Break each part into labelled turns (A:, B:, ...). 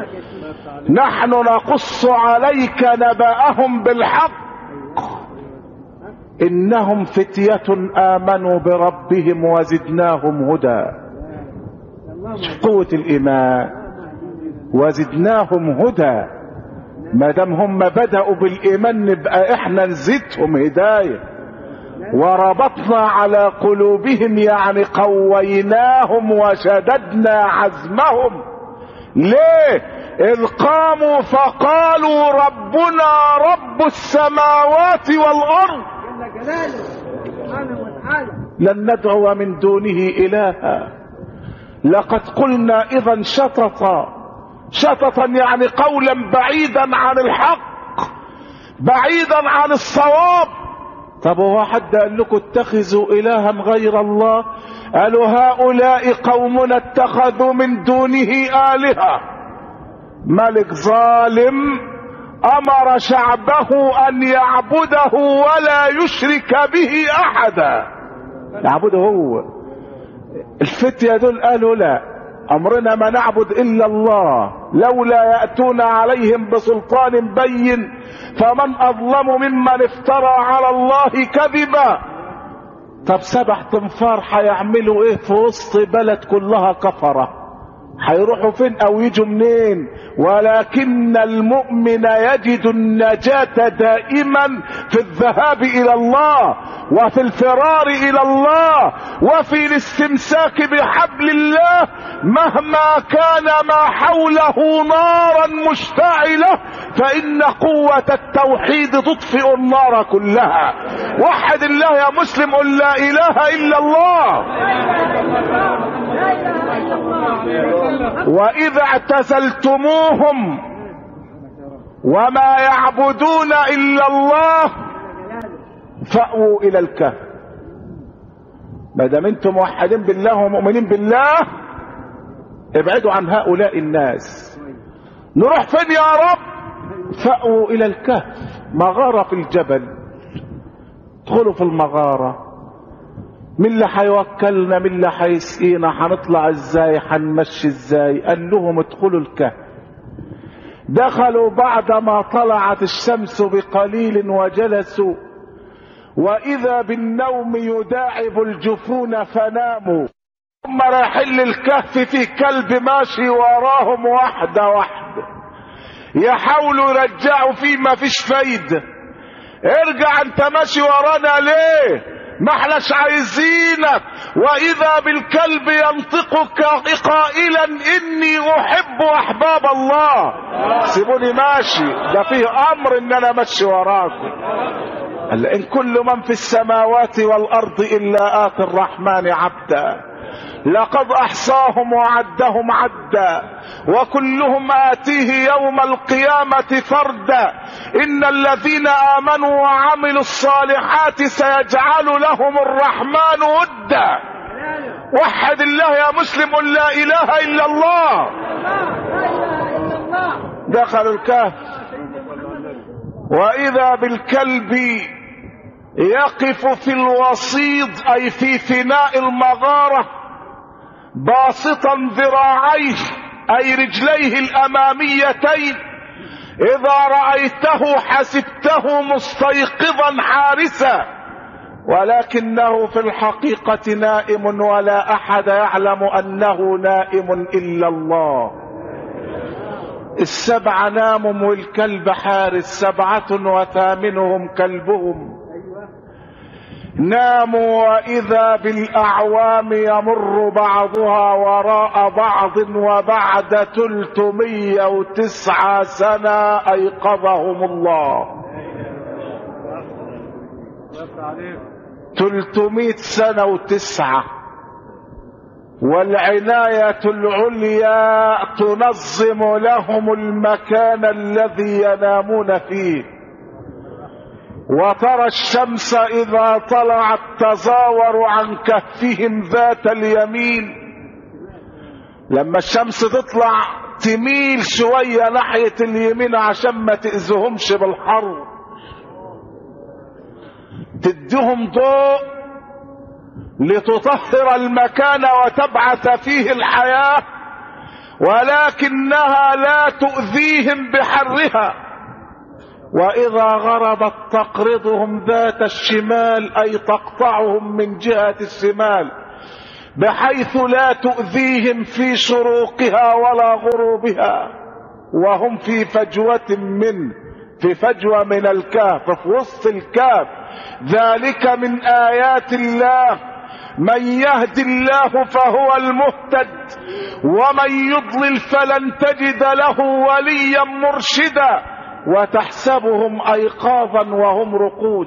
A: نحن نقص عليك نبأهم بالحق إنهم فتية آمنوا بربهم وزدناهم هدى شوف قوة الإيمان وزدناهم هدى ما دام هم بدأوا بالإيمان نبقى إحنا نزيدهم هداية وربطنا على قلوبهم يعني قويناهم وشددنا عزمهم ليه إذ قاموا فقالوا ربنا رب السماوات والأرض
B: جل جلاله سبحانه وتعالى
A: لن ندعو من دونه إلها لقد قلنا إذا شططا شططا يعني قولا بعيدا عن الحق بعيدا عن الصواب طب هو حد قال لكم اتخذوا إلها غير الله قالوا هؤلاء قومنا اتخذوا من دونه آلهة ملك ظالم أمر شعبه أن يعبده ولا يشرك به أحدا يعبده هو الفتية دول قالوا لا أمرنا ما نعبد إلا الله لولا يأتون عليهم بسلطان بين فمن أظلم ممن افترى على الله كذبا طب سبع تنفار هيعملوا ايه في وسط بلد كلها كفره هيروحوا فين او يجوا منين ولكن المؤمن يجد النجاة دائما في الذهاب الى الله وفي الفرار الى الله وفي الاستمساك بحبل الله مهما كان ما حوله نارا مشتعلة فان قوة التوحيد تطفئ النار كلها وحد الله يا مسلم قل لا اله الا الله
B: لا اله الا الله
A: واذا اعتزلتموهم وما يعبدون الا الله فاووا الى الكهف ما دام انتم موحدين بالله ومؤمنين بالله ابعدوا عن هؤلاء الناس نروح فين يا رب فاووا الى الكهف مغاره في الجبل ادخلوا في المغاره مين اللي هيوكلنا مين اللي هيسقينا هنطلع ازاي هنمشي ازاي قال لهم ادخلوا الكهف دخلوا بعدما طلعت الشمس بقليل وجلسوا واذا بالنوم يداعب الجفون فناموا ثم رايحين للكهف في كلب ماشي وراهم واحده واحده يحاولوا يرجعوا فيه ما فيش فايده ارجع انت ماشي ورانا ليه ما احناش عايزينك واذا بالكلب ينطقك قائلا اني احب احباب الله سيبوني ماشي ده فيه امر ان انا ماشي وراكم قال ان كل من في السماوات والارض الا اتي الرحمن عبدا لقد احصاهم وعدهم عدا وكلهم اتيه يوم القيامه فردا ان الذين امنوا وعملوا الصالحات سيجعل لهم الرحمن ودا وحد الله يا مسلم قل لا اله الا الله
B: لا اله الا الله
A: دخلوا الكهف واذا بالكلب يقف في الوسيط اي في فناء المغاره باسطا ذراعيه اي رجليه الاماميتين اذا رايته حسبته مستيقظا حارسا ولكنه في الحقيقه نائم ولا احد يعلم انه نائم الا الله السبع ناموا والكلب حارس سبعه وثامنهم كلبهم ناموا واذا بالاعوام يمر بعضها وراء بعض وبعد تلتمية وتسعة سنة ايقظهم الله تلتمية سنة وتسعة والعناية العليا تنظم لهم المكان الذي ينامون فيه وترى الشمس اذا طلعت تزاور عن كهفهم ذات اليمين لما الشمس تطلع تميل شوية ناحية اليمين عشان ما تأذهمش بالحر تديهم ضوء لتطهر المكان وتبعث فيه الحياة ولكنها لا تؤذيهم بحرها واذا غربت تقرضهم ذات الشمال اي تقطعهم من جهه الشمال بحيث لا تؤذيهم في شروقها ولا غروبها وهم في فجوه منه في فجوه من الكهف في وسط الكهف ذلك من ايات الله من يهد الله فهو المهتد ومن يضلل فلن تجد له وليا مرشدا وتحسبهم ايقاظا وهم رقود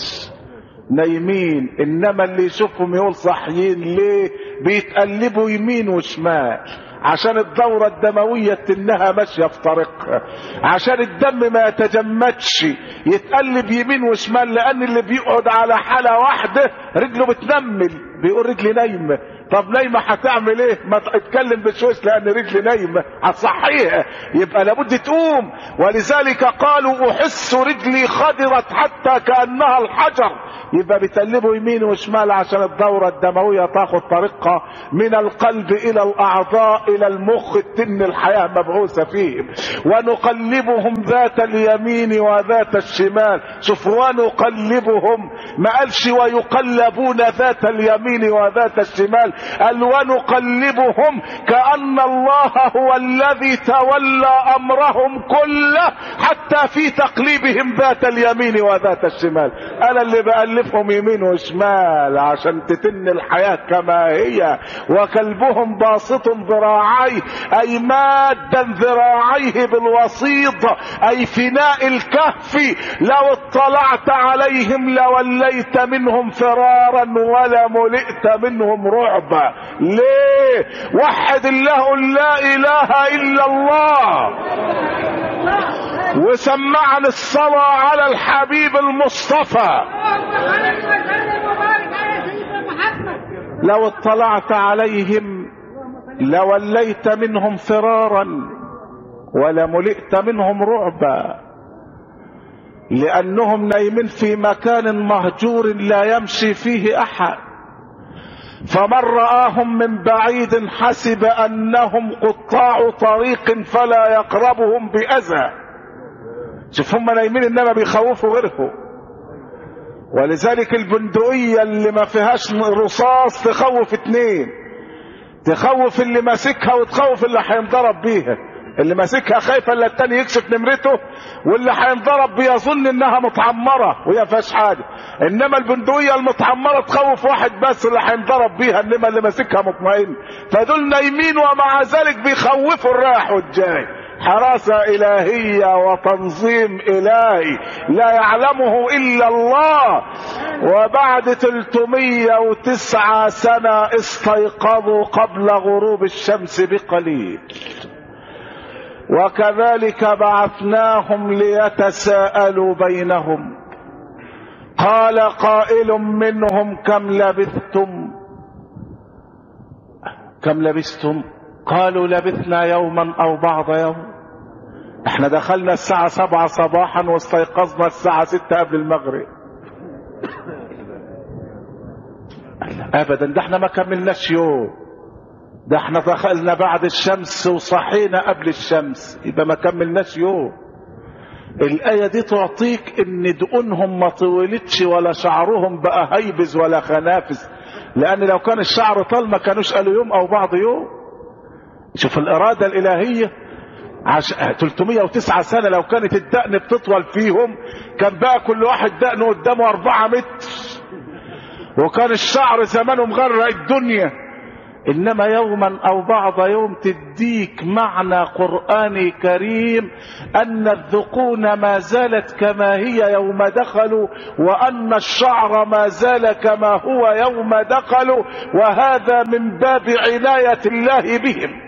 A: نايمين انما اللي يشوفهم يقول صاحيين ليه بيتقلبوا يمين وشمال عشان الدورة الدموية انها ماشية في طريقها عشان الدم ما يتجمدش يتقلب يمين وشمال لان اللي بيقعد على حالة واحدة رجله بتنمل بيقول رجلي نايمة طب نايمة هتعمل ايه ما تتكلم بشويش لان رجلي نايمة هتصحيها يبقى لابد تقوم ولذلك قالوا احس رجلي خضرت حتى كأنها الحجر يبقى بتقلبوا يمين وشمال عشان الدورة الدموية تاخد طريقها من القلب الى الاعضاء الى المخ التن الحياة مبعوثة فيهم ونقلبهم ذات اليمين وذات الشمال شوف ونقلبهم ما قالش ويقلبون ذات اليمين وذات الشمال قال ونقلبهم كأن الله هو الذي تولى امرهم كله حتى في تقليبهم ذات اليمين وذات الشمال انا اللي بألفهم يمين وشمال عشان تتن الحياة كما هي وكلبهم باسط ذراعيه اي مادا ذراعيه بالوسيط اي فناء الكهف لو اطلعت عليهم لوليت منهم فرارا ولا ملئت منهم رعبا ليه وحد الله قل لا اله الا الله وسمعنا الصلاة على الحبيب المصطفى
B: اللهم صل وسلم وبارك على سيدنا محمد
A: لو اطلعت عليهم لوليت منهم فرارا ولملئت منهم رعبا لانهم نايمين في مكان مهجور لا يمشي فيه احد فمن راهم من بعيد حسب انهم قطاع طريق فلا يقربهم باذى شوف هم نايمين انما بيخوفوا غيرهم ولذلك البندقية اللي ما فيهاش رصاص تخوف اتنين تخوف اللي ماسكها وتخوف اللي هينضرب بيها اللي ماسكها خايفة الا التاني يكشف نمرته واللي هينضرب بيظن انها متعمرة وهي فيهاش حاجة انما البندقية المتعمرة تخوف واحد بس اللي هينضرب بيها انما اللي ماسكها مطمئن فدول نايمين ومع ذلك بيخوفوا الرايح والجاي حراسة إلهية وتنظيم إلهي لا يعلمه إلا الله وبعد 309 سنة استيقظوا قبل غروب الشمس بقليل وكذلك بعثناهم ليتساءلوا بينهم قال قائل منهم كم لبثتم كم لبثتم قالوا لبثنا يوما او بعض يوم احنا دخلنا الساعة سبعة صباحا واستيقظنا الساعة ستة قبل المغرب ابدا ده احنا ما كملناش يوم ده احنا دخلنا بعد الشمس وصحينا قبل الشمس يبقى ما كملناش يوم الآية دي تعطيك ان دقونهم ما طولتش ولا شعرهم بقى هيبز ولا خنافس لان لو كان الشعر طال ما كانوش قالوا يوم او بعض يوم شوف الإرادة الإلهية عش... 309 سنة لو كانت الدقن بتطول فيهم كان بقى كل واحد دقنه قدامه أربعة متر وكان الشعر زمانه مغرق الدنيا إنما يوما أو بعض يوم تديك معنى قرآني كريم أن الذقون ما زالت كما هي يوم دخلوا وأن الشعر ما زال كما هو يوم دخلوا وهذا من باب عناية الله بهم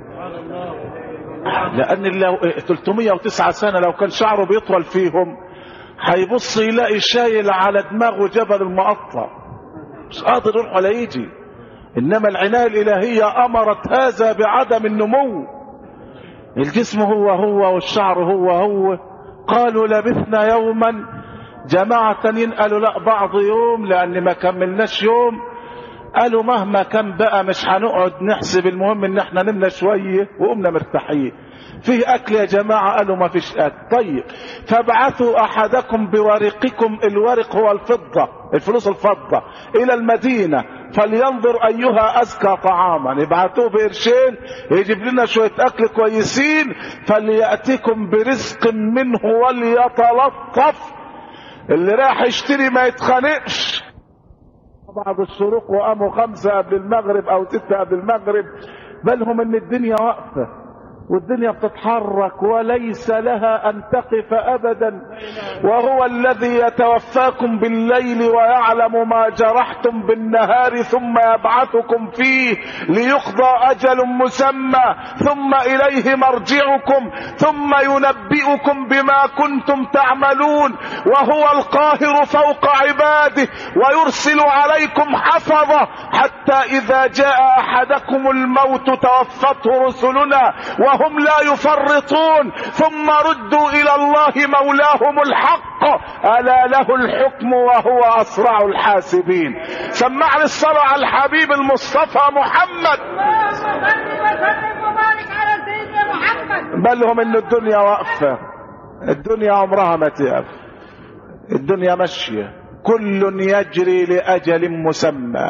A: لان لو 309 سنه لو كان شعره بيطول فيهم هيبص يلاقي شايل على دماغه جبل المقطع مش قادر يروح ولا يجي انما العنايه الالهيه امرت هذا بعدم النمو الجسم هو هو والشعر هو هو قالوا لبثنا يوما جماعة تانيين قالوا لا بعض يوم لان ما كملناش يوم قالوا مهما كان بقى مش هنقعد نحسب المهم ان احنا نمنا شويه وقمنا مرتاحين فيه اكل يا جماعه قالوا ما فيش اكل طيب فابعثوا احدكم بورقكم الورق هو الفضه الفلوس الفضه الى المدينه فلينظر ايها ازكى طعاما ابعتوه بقرشين يجيب لنا شويه اكل كويسين فلياتكم برزق منه وليتلطف اللي راح يشتري ما يتخانقش بعض الشروق وقاموا خمسة قبل المغرب أو ستة قبل المغرب بالهم إن الدنيا واقفة والدنيا بتتحرك وليس لها أن تقف أبدا وهو الذي يتوفاكم بالليل ويعلم ما جرحتم بالنهار ثم يبعثكم فيه ليقضى أجل مسمى ثم إليه مرجعكم ثم ينبئكم بما كنتم تعملون وهو القاهر فوق عباده ويرسل عليكم حفظة حتى إذا جاء أحدكم الموت توفته رسلنا وهم لا يفرطون ثم ردوا إلى الله مولاهم الحق ألا له الحكم وهو أسرع الحاسبين سمعني الصلاة على الحبيب المصطفى محمد
B: اللهم صل وسلم وبارك على سيدنا محمد
A: بالهم ان الدنيا واقفة الدنيا عمرها ما تقف الدنيا ماشية كل يجري لأجل مسمى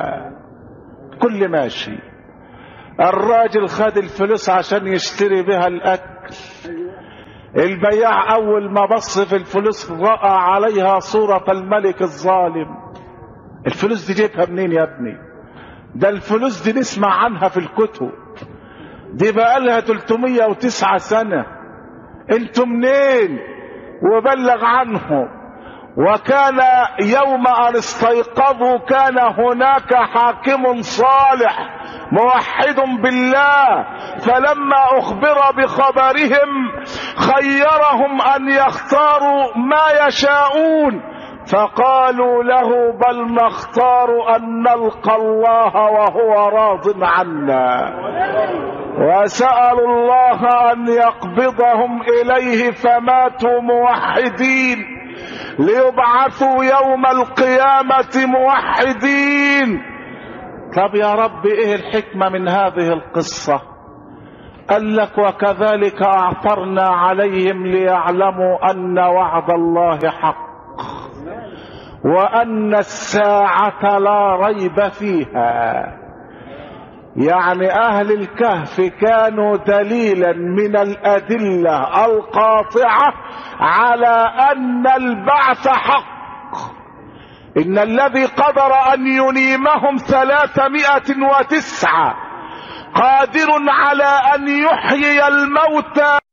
A: كل ماشي الراجل خد الفلوس عشان يشتري بها الأكل البياع أول ما بص في الفلوس رأى عليها صورة الملك الظالم الفلوس دي جيبها منين يا ابني ده الفلوس دي نسمع عنها في الكتب دي بقالها 309 سنة انتوا منين وبلغ عنهم وكان يوم ان استيقظوا كان هناك حاكم صالح موحد بالله فلما اخبر بخبرهم خيرهم ان يختاروا ما يشاءون فقالوا له بل نختار ان نلقى الله وهو راض عنا وسالوا الله ان يقبضهم اليه فماتوا موحدين ليبعثوا يوم القيامه موحدين طب يا رب ايه الحكمه من هذه القصه قال لك وكذلك اعثرنا عليهم ليعلموا ان وعد الله حق وان الساعه لا ريب فيها يعني اهل الكهف كانوا دليلا من الادله القاطعه على ان البعث حق ان الذي قدر ان ينيمهم ثلاثمائه وتسعه قادر على ان يحيي الموتى